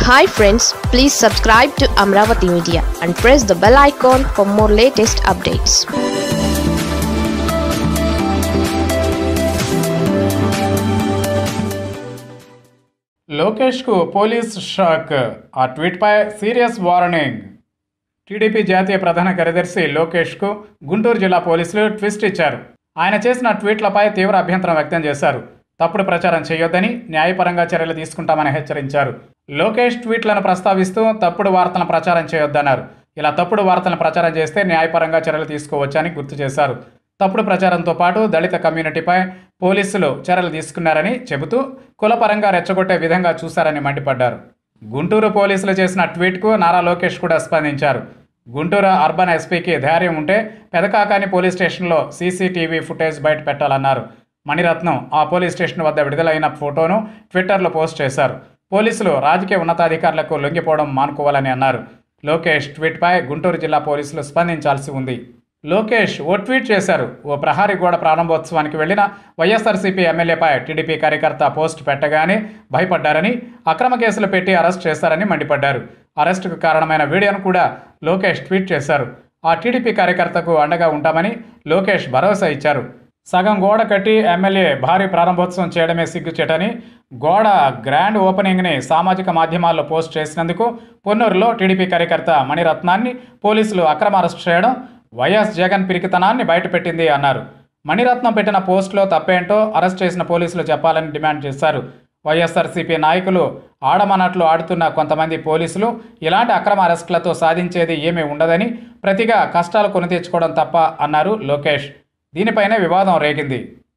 hi friends please subscribe to Amaravati media and press the bell icon for more latest updates లోకేష్కు police shock ఆ ట్వీట్పై serious warning TDP జాతీయ ప్రధాన కార్యదర్శి లోకేష్కు గుంటూరు జిల్లా పోలీసులు ట్విస్ట్ ఇచ్చారు ఆయన చేసిన ట్వీట్లపై తీవ్ర అభ్యంతరం వ్యక్తం చేశారు తప్పుడు ప్రచారం చేయొద్దని న్యాయపరంగా చర్యలు తీసుకుంటామని హెచ్చరించారు లోకేష్ ట్వీట్లను ప్రస్తావిస్తూ తప్పుడు వార్తలను ప్రచారం చేయొద్దన్నారు ఇలా తప్పుడు వార్తలను ప్రచారం చేస్తే న్యాయపరంగా చర్యలు తీసుకోవచ్చని గుర్తు చేశారు తప్పుడు ప్రచారంతో పాటు దళిత కమ్యూనిటీపై పోలీసులు చర్యలు తీసుకున్నారని చెబుతూ కులపరంగా రెచ్చగొట్టే విధంగా చూశారని మండిపడ్డారు గుంటూరు పోలీసులు చేసిన ట్వీట్కు నారా లోకేష్ కూడా స్పందించారు గుంటూరు అర్బన్ ఎస్పీకి ధైర్యం ఉంటే పెదకాకాని పోలీస్ స్టేషన్లో సీసీటీవీ ఫుటేజ్ బయట పెట్టాలన్నారు మణిరత్నం ఆ పోలీస్ స్టేషన్ వద్ద విడుదలైన ఫోటోను ట్విట్టర్లో పోస్ట్ చేశారు పోలీసులు రాజకీయ ఉన్నతాధికారులకు లొంగిపోవడం మానుకోవాలని అన్నారు లోకేష్ ట్వీట్పై గుంటూరు జిల్లా పోలీసులు స్పందించాల్సి ఉంది లోకేష్ ఓ ట్వీట్ చేశారు ఓ ప్రహారీ గోడ ప్రారంభోత్సవానికి వెళ్లిన వైఎస్ఆర్సీపీ ఎమ్మెల్యేపై టీడీపీ కార్యకర్త పోస్ట్ పెట్టగానే భయపడ్డారని అక్రమ కేసులు పెట్టి అరెస్ట్ చేశారని మండిపడ్డారు అరెస్టుకు కారణమైన వీడియోను కూడా లోకేష్ ట్వీట్ చేశారు ఆ టీడీపీ కార్యకర్తకు అండగా ఉంటామని లోకేష్ భరోసా ఇచ్చారు సగం గోడ కట్టి ఎమ్మెల్యే భారీ ప్రారంభోత్సవం చేయడమే సిగ్గుచేటని గోడ గ్రాండ్ ఓపెనింగ్ని సామాజిక మాధ్యమాల్లో పోస్ట్ చేసినందుకు పొన్నూరులో టీడీపీ కార్యకర్త మణిరత్నాన్ని పోలీసులు అక్రమ అరెస్ట్ చేయడం వైఎస్ జగన్ పిరికితనాన్ని బయటపెట్టింది అన్నారు మణిరత్నం పెట్టిన పోస్టులో తప్పేంటో అరెస్ట్ చేసిన పోలీసులు చెప్పాలని డిమాండ్ చేశారు వైఎస్ఆర్సీపీ నాయకులు ఆడమన్నట్లు ఆడుతున్న కొంతమంది పోలీసులు ఇలాంటి అక్రమ అరెస్టులతో సాధించేది ఏమీ ఉండదని ప్రతిగా కష్టాలు కొని తెచ్చుకోవడం తప్ప అన్నారు లోకేష్ దీనిపైనే వివాదం రేగింది